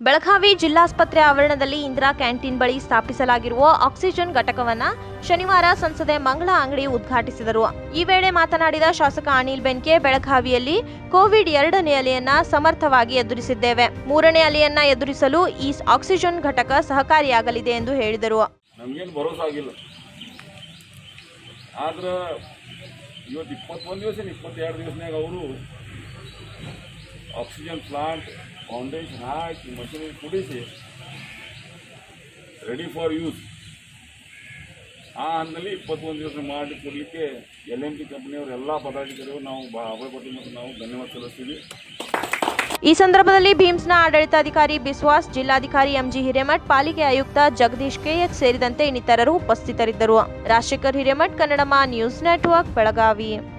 ಬೆಳಗಾವಿ ಜಿಲ್ಲಾಸ್ಪತ್ರೆ ಆವರಣದಲ್ಲಿ ಇಂದಿರಾ ಕ್ಯಾಂಟೀನ್ ಬಳಿ ಸ್ಥಾಪಿಸಲಾಗಿರುವ ಆಕ್ಸಿಜನ್ ಘಟಕವನ್ನ ಶನಿವಾರ ಸಂಸದೆ ಮಂಗಳ ಅಂಗಡಿ ಉದ್ಘಾಟಿಸಿದರು ಈ ವೇಳೆ ಮಾತನಾಡಿದ ಶಾಸಕ ಅನಿಲ್ ಬೆನ್ಕೆ ಬೆಳಗಾವಿಯಲ್ಲಿ ಕೋವಿಡ್ ಎರಡನೇ ಅಲೆಯನ್ನ ಸಮರ್ಥವಾಗಿ ಎದುರಿಸಿದ್ದೇವೆ ಮೂರನೇ ಅಲೆಯನ್ನ ಎದುರಿಸಲು ಈ ಆಕ್ಸಿಜನ್ ಘಟಕ ಸಹಕಾರಿಯಾಗಲಿದೆ ಎಂದು ಹೇಳಿದರು ನಮಗೇನು ಭರೋಸೆ ಆಗಿಲ್ಲ ಆದ್ರೆ ಇವತ್ತು ಇಪ್ಪತ್ತೊಂದು ದಿವಸ ಇಪ್ಪತ್ತೆರಡು ದಿವಸನಾಗ ಅವರು ಆಕ್ಸಿಜನ್ ಪ್ಲಾಂಟ್ ಫೌಂಡೇಶನ್ ಹಾಕಿ ಮಷಿನರಿ ಕುಡಿಸಿ ರೆಡಿ ಫಾರ್ ಯೂಸ್ ಆ ಹಂತದಲ್ಲಿ ಇಪ್ಪತ್ತೊಂದು ದಿವಸ ಮಾಡಿ ಕೊಡಲಿಕ್ಕೆ ಎಲ್ ಎಮ್ ಟಿ ಕಂಪನಿಯವರು ಎಲ್ಲ ಪದಾಧಿಕಾರಿಗಳು ನಾವು ಬಾ ಅಭಯಪಟ್ಟು ಮತ್ತು ನಾವು ಧನ್ಯವಾದ ಸಲ್ಲಿಸ್ತೀವಿ ಈ ಸಂದರ್ಭದಲ್ಲಿ ಭೀಮ್ಸ್ನ ಆಡಳಿತಾಧಿಕಾರಿ ಬಿಸ್ವಾಸ್ ಜಿಲ್ಲಾಧಿಕಾರಿ ಎಂಜಿ ಹಿರೇಮಠ್ ಪಾಲಿಕೆ ಆಯುಕ್ತ ಜಗದೀಶ್ ಕೆಎಚ್ ಸೇರಿದಂತೆ ಇನ್ನಿತರರು ಉಪಸ್ಥಿತರಿದ್ದರು ರಾಜಶೇಖರ್ ಹಿರೇಮಠ್ ಕನ್ನಡಮ ನ್ಯೂಸ್ ನೆಟ್ವರ್ಕ್ ಬೆಳಗಾವಿ